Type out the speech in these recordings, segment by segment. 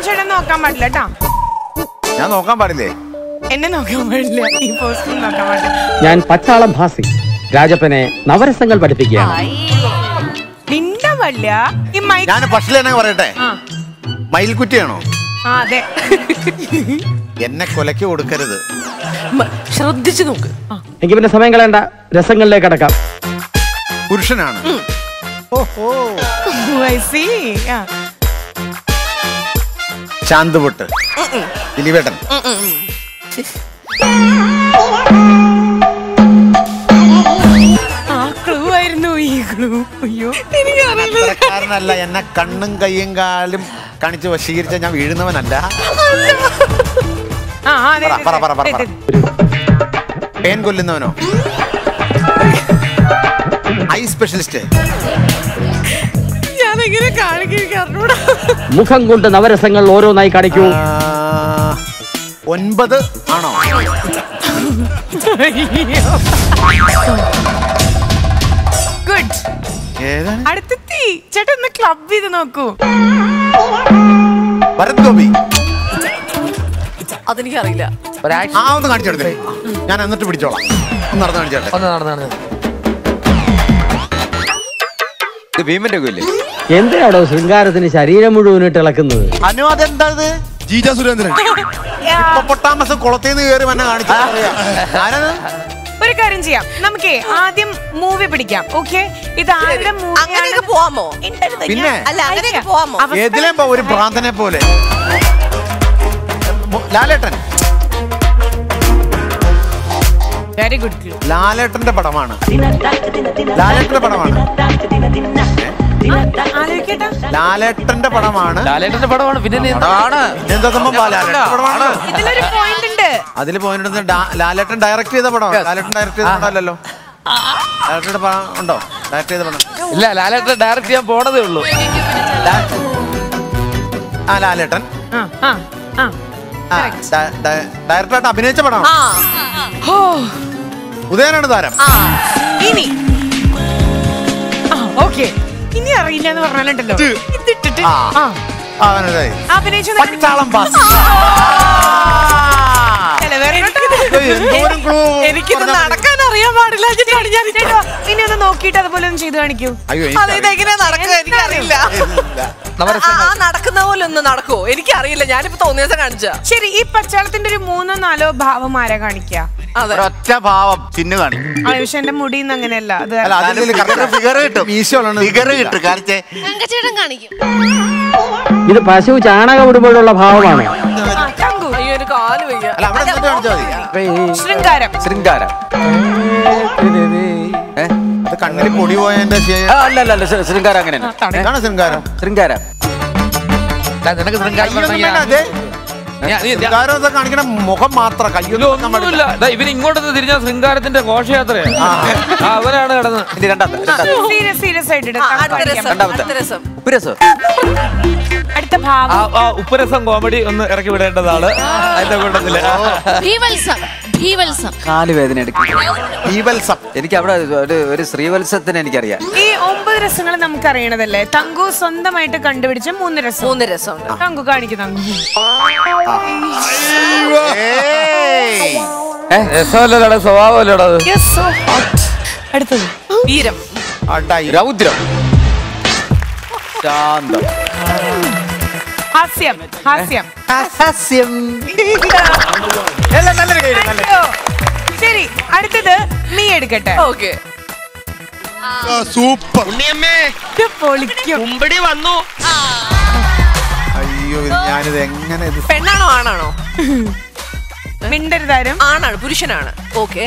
ചേട്ടൻ നോക്കാൻ പാടില്ല കേട്ടോ ഞാൻ നോക്കാൻ പാടില്ലേ എന്നെ നോക്കാൻ പാടില്ല ഈ പോസ്റ്റർ നോക്കാൻ പാടില്ല ഞാൻ പച്ചാളം ഭാസി രാജപ്പനെ നവരസങ്ങൾ പഠിപ്പിക്കുകയാണ് നിന്റെ വല്ല ഈ മൈക്ക് ഞാൻ ഫസ്റ്റിൽ തന്നെ പറയട്ടെ ആ മയിൽക്കുറ്റിയാണോ ആ അതെ എന്നെ കൊലയ്ക്ക് കൊടുക്കരുത് മ- ശ്രദ്ധിച്ചു നോക്ക് എനിക്ക് പിന്നെ സമയം കളയണ്ട രസങ്ങളിലേക്ക് അടക്കാം പുരുഷനാണ് ഓഹോ I see. ആ. ശാന്തുപൊട്ട് ദിലീപേട്ടൻ ആ ക്ലൂ ആയിരുന്നു ഈ ക്ലൂ അയ്യോ അത്രക്കാരനല്ല എന്നെ കണ്ണും കയ്യും കാലും കാണിച്ച് വശീകരിച്ച ഞാൻ വീഴുന്നവനല്ല ആ ആ, അതെ, പറ, പറ, പറ, അതെ, പറ, അതെ. പേൻ കൊല്ലുന്നവനോ ഐ സ്പെഷ്യലിസ്റ്റ് ഞാനെങ്ങനെ കാണിക്കാറിനൂടാ മുഖം കൊണ്ട് നവരസങ്ങൾ ഓരോന്നായി കാണിക്കൂ ഒൻപത് ആണോ ഗുഡ് ഏതാണ് അടുത്തെത്തി ചേട്ടാ ഒന്ന് ക്ലബ് ചെയ്ത് നോക്കൂ ഭരത് ഗോപി അതെനിക്കറിയില്ല ഒരാഴ്ച ആ ഒന്ന് കാണിച്ചെടുത്തേ ഞാൻ എന്നിട്ട് പിടിച്ചോളാം ഒന്ന് നടന്ന് കാണിച്ചോട്ടെ ഒന്ന് നടന്ന് നടന്ന് ഇത് ഭീമന്റെ കൊല്ലേ എന്തിനാടോ ശൃംഗാരത്തിന് ശരീരം മുഴുവനിട്ട് ഇളക്കുന്നത് അനു അതെന്താ ഇത് ജീജ സുരേന്ദ്രൻ പൊട്ടാമസ് കുളത്തിന്ന് കയറി എന്നെ കാണിച്ചു ആരത് ഒരു കാര്യം ചെയ്യാം നമുക്കേ ആദ്യം മൂവി പിടിക്കാം ഓക്കെ ഇത് ആരുടെ അങ്ങനെയൊക്കെ പോവാമോ പിന്നെ അല്ല അങ്ങനെയൊക്കെ പോവാമോ ഏതിലേം പോ ഒരു ഭ്രാന്തനെ പോലെ മു- ലാലേട്ടൻ വെരി ഗുഡ് ക്ലൂ ലാലേട്ടന്റെ പടമാണ് ലാലേട്ടന്റെ പടമാണ് ആലോചിക്കട്ടാ ലാലേട്ടന്റെ പടമാണ് ലാലേട്ടന്റെ പടമാണ് പിന്നെ നീ എന്താണ് എന്താ സംഭവം ലാലേട്ടന്റെ പടമാണ് ഇതിലൊരു പോയിന്റ് ഉണ്ട് അതിൽ പോയിട്ട് ലാലേട്ടൻ ഡയറക്ട് ചെയ്ത പടമാണ് ലാലേട്ടൻ ഡയറക്ട് ചെയ്ത പടമല്ലല്ലോ ലാലേട്ടന്റെ പടം ഉണ്ടോ ഡയറക്ട് ചെയ്ത പടം ഇല്ല ലാലേട്ടൻ ഡയറക്റ്റ് ചെയ്യാൻ പോണതേ ഉള്ളൂ ലാ- ആ ലാലേട്ടൻ ആ ആ ആ ആ, ഡ- ഡ- ഡയറക്ടറായിട്ട് അഭിനയിച്ച പടമാണ് ആ ഹോ ഉദയനാണ് താരം ആ ഇനി ആ ഓക്കെ ഇനി അറിയില്ല എന്ന് പറഞ്ഞാലുണ്ടല്ലോ ഇതിട്ടിട്ട് ആ. ആ ആ, മനസ്സിലായി. അഭിനയിച്ചു പച്ചാളം പാസ് അല്ല, വേറെ കേട്ടോ. എന്തോരം clue എനിക്കിത് പറഞ്ഞാ മതി. നടക്കാൻ അറിയാൻ പാടില്ല എന്നിട്ടാണ് ഞാൻ ചേട്ടാ, ഇനി ഒന്ന് നോക്കിയിട്ട് അതുപോലെ ഒന്ന് ചെയ്തു കാണിക്കൂ അയ്യോ അത് എനിക്കറിയില്ല. ഇതെങ്ങനെയാ നടക്കുക എനിക്കറിയില്ല ഇല്ല. ആ ആ നടക്കുന്ന പോലെ ഒന്ന് നടക്കുവോ എനിക്കറിയില്ല ഞാനിപ്പോ തോന്നിയ ദിവസം കാണിച്ച ശരി ഈ പച്ചാളത്തിന്റെ ഒരു മൂന്നോ നാലോ ഭാവം ആരാ കാണിക്കുക അതെ ഒരൊറ്റ ഭാവം ചിന്നു കാണിക്കും ആ പക്ഷെ എന്റെ മുടിന്ന് അങ്ങനെയല്ല അത് അല്ല, അതില് correct ഫിഗർ കിട്ടും മീശയുള്ളതാണ്. ഫിഗർ കിട്ടും കാണിച്ചേ തങ്കച്ചേട്ടൻ കാണിക്കും ഇത് പശു ചാണകം ഇടുമ്പോഴുള്ള ഭാവമാണ് ആ, തങ്കു. അയ്യോ ഒരു കാല് വയ്യ അല്ല അവിടെ എന്നിട്ട് കാണിച്ചാൽ മതി ശൃംഗാരം ശൃംഗാരം ഏ? അത് കണ്ണിൽ പൊടി പോയതിന്റെ ശേ- ആ, അല്ല അല്ല അല്ല ശൃ- ശൃംഗാരം അങ്ങനെയാണ് ഇതാണ് ശൃംഗാരം ശൃംഗാരം ദാ, നിനക്ക് ശൃംഗാരം കയ്യൊന്നും വേണമെങ്കിൽ വേണ്ട, അതെ. ഞാൻ- നീ- ഞാൻ- ശൃംഗാരം ഒക്കെ കാണിക്കണ മുഖം മാത്രം ഇല്ല കയ്യൊന്നും വെക്കാൻ പാടില്ല. ഒന്നുമില്ല ദാ ഇവന് ഇങ്ങോട്ടൊന്ന് തിരിഞ്ഞ ശൃംഗാരത്തിന്റെ ഘോഷയാത്രയാണ് ആ, അവരാണ് കിടന്ന് ഇനി രണ്ടാമത്തെ സീരിയസ് സീരിയസ് ആയിട്ട് ആ, എടുക്കാം. അടുത്ത രസം രണ്ടാമത്തെ. അടുത്ത രസം ഉപ്പുരസം അടുത്ത ഭാവം ആ ആ ഉപ്പുരസം കോമഡി ഒന്ന് ഇറക്കി വിടേണ്ടതാണ് അതിന്റെ കൂട്ടത്തില് ഭീവത്സം ഭീവത്സം കാല് വേദന എടുക്കും ബീവത്സം. എനിക്ക് അവിടെ ഒരു ഒരു ശ്രീവത്സത്തിന് എനിക്കറിയാം ഈ ഒമ്പത് രസങ്ങൾ നമുക്ക് അറിയണതല്ലേ തങ്കു സ്വന്തമായിട്ട് കണ്ടുപിടിച്ച മൂന്ന് രസം മൂന്ന് രസമുണ്ട് തങ്കു കാണിക്കും തങ്കു ഏയ്. രസമല്ലടാ സ്വഭാവമല്ലടാ അത് Yes, so hot. അടുത്തത് വീരം അടായി. രൗദ്രം ശാന്തം ഹാസ്യം ഹാസ്യം ഹാസ്യം എല്ലാം നല്ലൊരു കൈ, നല്ലൊരു കൈ. അയ്യോ. ശരി അടുത്തത് നീ എടുക്കട്ടെ ഓക്കെ സൂപ്പർ ഇത് പൊളിക്കും അയ്യോ ഇത് ഞാനിത് എങ്ങനെ ഇത് പെണ്ണാണോ ആണാണോ മിണ്ടരുതാരും ആണാണ് പുരുഷനാണ് ഓക്കെ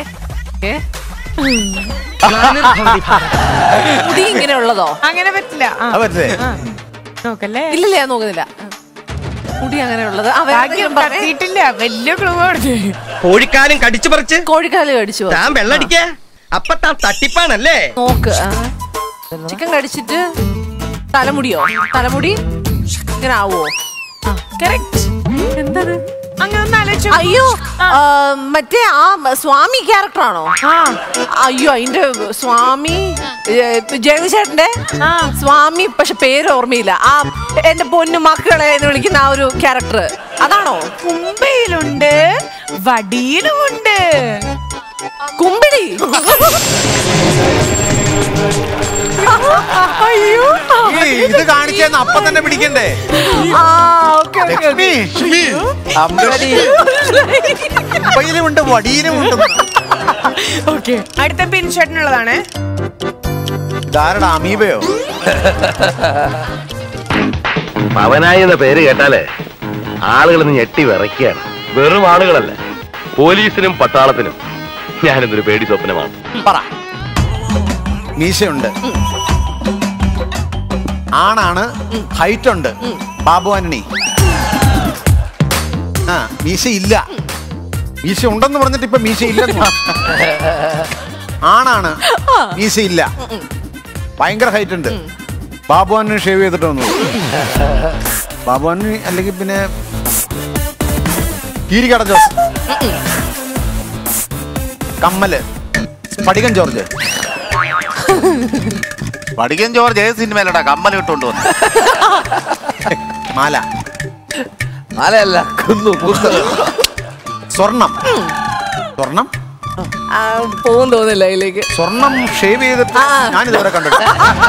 മുടി ഇങ്ങനെ ഉള്ളതോ അങ്ങനെ പറ്റില്ല ആ, അത് പറ്റില്ലേ ആ. നോക്കല്ലേ ഇല്ലില്ല ഞാൻ നോക്കുന്നില്ല മുടി അങ്ങനെ ഉള്ളത് ആ, വേറെ ഭാഗ്യം എന്തെങ്കിലും പറഞ്ഞേ. കത്തിയിട്ടില്ല വലിയ ക്ലൂ കൊടുത്തു കോഴിക്കാലും കടിച്ചു പറിച്ച് കോഴിക്കാല് കടിച്ചു താൻ വെള്ളടിക്ക അപ്പൊ താൻ തട്ടിപ്പാണല്ലേ നോക്ക് ചിക്കൻ കടിച്ചിട്ട് തലമുടിയോ തലമുടി ഇങ്ങനെ ആവോ കറക്റ്റ് എന്തത് അങ്ങനെ ഒന്ന് ആലോചിച്ചു അയ്യോ ആ, മറ്റേ ആ സ്വാമി ക്യാരക്ടർ ആണോ ആ അയ്യോ അതിന്റെ സ്വാമി ജഗചേട്ടന്റെ ആ. സ്വാമി പക്ഷെ പേര് ഓർമ്മയില്ല ആ എന്റെ പൊന്നു മക്കളെ എന്ന് വിളിക്കുന്ന ആ ഒരു ക്യാരക്ടർ അതാണോ കുമ്പയിലുണ്ട് വടിയിലുമുണ്ട് കുമ്പിടി അയ്യോ ഈ ഇത് കാണിച്ചെന്ന് അപ്പൊ തന്നെ പിടിക്കണ്ടേ ആ ഓക്കെ ലക്ഷ്മി അമ്പടി കുമ്പയിലുമുണ്ട് വടിയിലുമുണ്ട് ഓക്കെ അടുത്ത പിൻ ഷർട്ടിനുള്ളതാണ് ഇതാരടാ അമീബയോ പവനായി എന്ന പേര് കേട്ടാലേ ആളുകൾ ഞെട്ടി വിറയ്ക്കുകയാണ് വെറും ആളുകളല്ല പോലീസിനും പട്ടാളത്തിനും ഞാനിതൊരു പേടി സ്വപ്നമാണ് പറ മീശയുണ്ട് ആണാണ് ഹൈറ്റ് ഉണ്ട് ബാബു ആന്റണി ആ മീശ ഇല്ല മീശ ഉണ്ടെന്ന് പറഞ്ഞിട്ട് ഇപ്പൊ മീശ ഇല്ലെന്ന് പറഞ്ഞു. ആണാണ് മീശ ഇല്ല ഭയങ്കര ഹൈറ്റ് ഉണ്ട് ബാബു ആന്റണി ഷേവ് ചെയ്തിട്ട് വന്നു ബാബു ആന്റണി അല്ലെങ്കിൽ പിന്നെ കീരിക്കട ജോസ് കമ്മല് പടികൻ ജോർജ് പഠിക്കൻ ജോർജ് ഏത് സിനിമയിലടാ കമ്മൽ ഇട്ടുകൊണ്ട് വന്നു മാല മലയല്ല കുന്നു കുന്നു സ്വർണം സ്വർണം പോകും തോന്നില്ല അതിലേക്ക് സ്വർണം ഷേവ് ചെയ്തിട്ട് ആ. ഞാൻ ഇതുവരെ കണ്ടിട്ടില്ല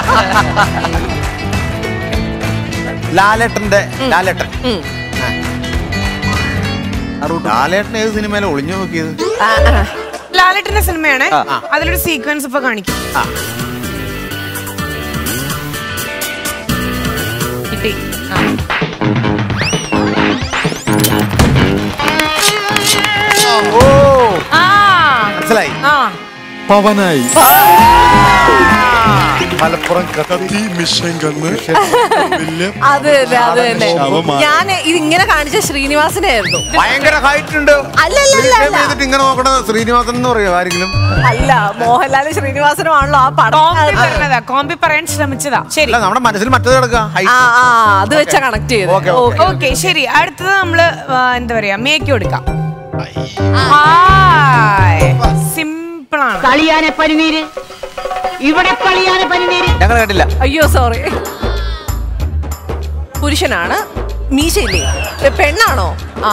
ലാലേട്ടന്റെ ലാലേട്ടൻ ഉം. ആ. ലാലേട്ടൻ ഏത് സിനിമയിലും ഒളിഞ്ഞു നോക്കിയത് ആ, ആ. ലാലറ്റിന്റെ സിനിമയാണ് ആ. അതിലൊരു സീക്വൻസ് ഇപ്പൊ കാണിക്കും ആ കിട്ടി ആ. ഓ ആ മനസ്സിലായി ആ പവനായി മലപ്പുറം കത്തി മിഷൻ കണ്ണ് വലിയ അത് തന്നെ അത് തന്നെ ശവമാണ്. ഞാൻ ഇതിങ്ങനെ കാണിച്ച ശ്രീനിവാസനെ ആയിരുന്നു ഭയങ്കര ഹൈറ്റ് ഉണ്ട് അല്ല, അല്ല, അല്ല, ഷേവ് അല്ല. ചെയ്തിട്ട് ഇങ്ങനെ നോക്കണ ശ്രീനിവാസൻ എന്ന് പറയോ ആരെങ്കിലും അല്ല മോഹൻലാലും ശ്രീനിവാസനുമാണല്ലോ ആ പടം കോമ്പി പറഞ്ഞതാ കോമ്പി പറയാൻ ശ്രമിച്ചതാ ശരി അല്ല നമ്മുടെ മനസ്സിൽ മറ്റേത് കിടക്കുക ആ ഹൈറ്റ് ആ അത് വെച്ചാ കണക്ട് ചെയ്ത് ഓക്കേ, ഓക്കേ. ഓക്കെ ശരി അടുത്തത് നമ്മള് ആ, എന്താ പറയാ മേക്ക് കൊടുക്കാം സിമ്പിൾ ആണ് കളിയാനെ പനിനീര് ഇവിടെ കളിയാനെ പനിനീര് ഞങ്ങൾ കണ്ടില്ല അയ്യോ സോറി പുരുഷനാണ് മീശയില്ലേ ഏ, പെണ്ണാണോ ആ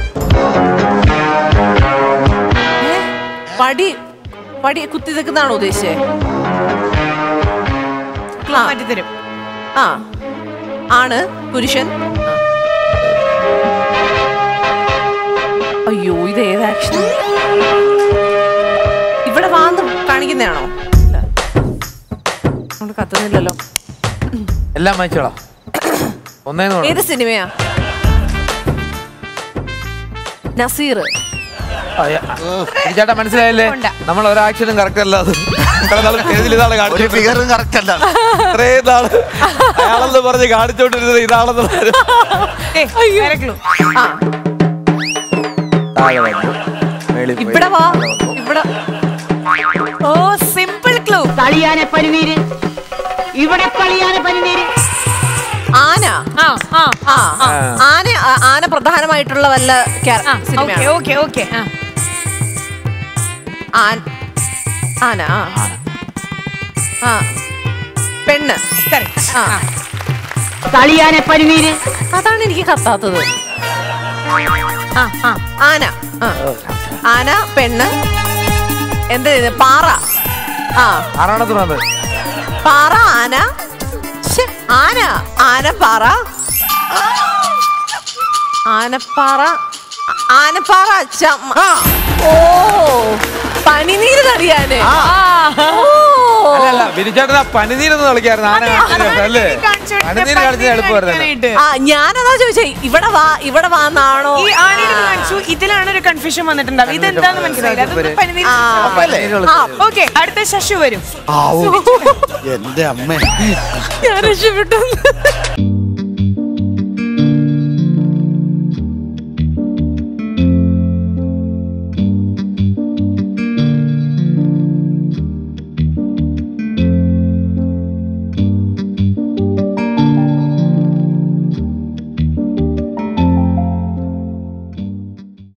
ഏ, പടി പടി കുത്തി നിൽക്കുന്നതാണോ ഉദ്ദേശിച്ചേ ആ, മാറ്റി തരും ആ ആണ് പുരുഷൻ അയ്യോ ഇത് ഏത് ആക്ഷൻ ഇവിടെ വാന്ന് കാണിക്കുന്നതാണോ ഇല്ല. അങ്ങോട്ട് കത്തുന്നില്ലല്ലോ എല്ലാം വായിച്ചോളാം ഒന്നേന്ന് ഏത് സിനിമയാ നസീർ ചേട്ടാ മനസ്സിലായില്ലേ ഉണ്ട്. നമ്മൾ ഒരാക്ഷനും കറക്റ്റ് അല്ല അത് ഇത്രയും നാള് സ്റ്റേജിൽ ഇതാണ് ഒരു കാണിച്ചു ഫിഗറും കറക്റ്റ് അല്ല ഇത്രയും നാള് അയാളെന്ന് പറഞ്ഞ് കാണിച്ചോണ്ടിരുന്നത് ഇതാണെന്ന് ഏയ്, വേറെ clue. ആ താഴെ വന്നു മേളിൽ പോയി. ഇവിടെ വാ ഇവിടെ ഓ സിമ്പിൾ ക്ലൂ കളിയാനെ പനിനീര് ഇവിടെ കളിയാനെ പനിനീര് ആന ആ ആ ആ ആന ആ- ആന പ്രധാനമായിട്ടുള്ള വല്ല ക്യാര- ആ ഓക്കെ സിനിമയാണോ? ഓക്കെ ഓക്കെ ആ ആൻ- ആന ആ ആ പെണ്ണ് കറക്റ്റ് ആ കളിയാനെ പനിനീര് അതാണ് എനിക്ക് കത്താത്തത് ആ ആ ആന ആ. ആന പെണ്ണ് എന്താ ഇത്? പാറ ആ ആറാണത്തിന് വന്നത് പാറ ആന ശ്ശെ, ആന ആനപ്പാറ ആനപ്പാറ ആനപ്പാറ ചമ്മ ഓ പനിനീര് തടിയാന് ഓ അല്ല ബിനിച്ചേട്ടൻ ആ പനിനീരൊന്ന് കളിക്കായിരുന്നു ആന കാണിച്ചത് അല്ലേ കാണിച്ചു കൊടുത്ത പനിനീര് കാണിച്ചത് എളുപ്പമായിരുന്നു കാണിക്കാനായിട്ട്. ആ ഞാനതാ ചോദിച്ചേ ഇവിടെ വാ ഇവിടെ വാന്നാണോ ഈ ആണിനെ കാണിച്ചു ഇതിലാണ് ഒരു കൺഫ്യൂഷൻ വന്നിട്ടുണ്ടാവും ഇതെന്താന്ന് മനസ്സിലായില്ല അതൊന്നും പനിനീര് ആ. ചോദിച്ചതല്ലേ? ആ ഓക്കെ അടുത്ത ശശു വരും എന്റെ അമ്മ ഞാൻ രക്ഷപ്പെട്ടു